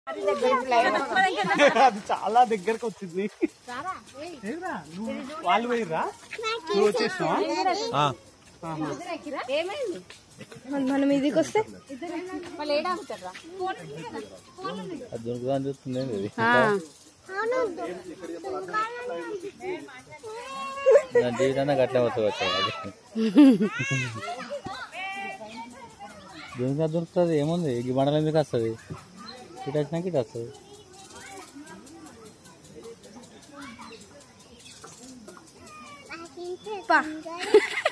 అది చాలా దగ్గరకు వచ్చింది ఏదిరా? నువ్వు వాళ్ళు పోయిర్రా నువ్వు వచ్చేసినావా మనం ఇదికి వస్తే అది దొరుకుతుందని చూస్తుంది ఇది నా జీవితాన్ని అట్లే వస్తుంది వచ్చాయి అది దొరుకుతా దొరుకుతుంది ఏముంది ఈ బండలు ఎందుకు వస్తుంది ఇటు వచ్చినాక ఇటు వస్తుంది పా